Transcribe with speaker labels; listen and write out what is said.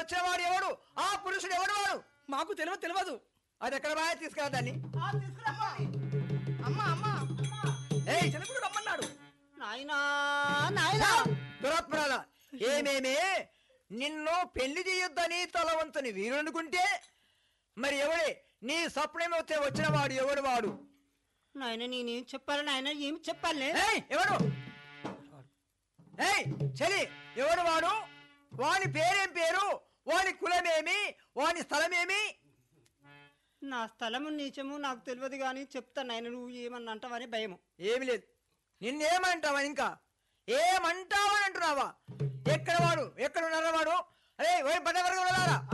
Speaker 1: వచ్చిన వాడు ఎవడు ఆ పురుషుడు ఎవడు వాడు
Speaker 2: మాకు తెలియదు తెలియదు
Speaker 1: అది ఎక్కడ బాగా తీసుకురా దాన్ని
Speaker 2: అమ్మా అమ్మా
Speaker 1: ఏయ్
Speaker 2: జనకుడు రమ్మన్నాడు
Speaker 3: నాయనా నాయనా
Speaker 1: దురాత్మరాల ఏమేమే నిన్ను పెళ్లి చేయొద్దని తలవంతుని వీరునుకుంటే మరి ఎవడే నీ స్వప్నమే వచ్చిన వాడు ఎవడు వాడు
Speaker 3: నాయన నేనేం చెప్పాలి నాయన ఏమి చెప్పాలి
Speaker 1: ఏయ్ ఎవడు ఏయ్ చలి ఎవడు వాడు వాని పేరేం పేరు వాని కులమేమి వాని స్థలమేమి
Speaker 3: నా స్థలము నీచము నాకు తెలియదు కానీ చెప్తా నాయన నువ్వు ఏమన్నా అంటావని భయము
Speaker 1: ఏమి లేదు నిన్నేమంటావా ఇంకా ఏమంటావని అంటున్నావా ఎక్కడ వాడు ఎక్కడ ఉన్నారా వాడు అరే ఓయ్ బట్టవరగలారా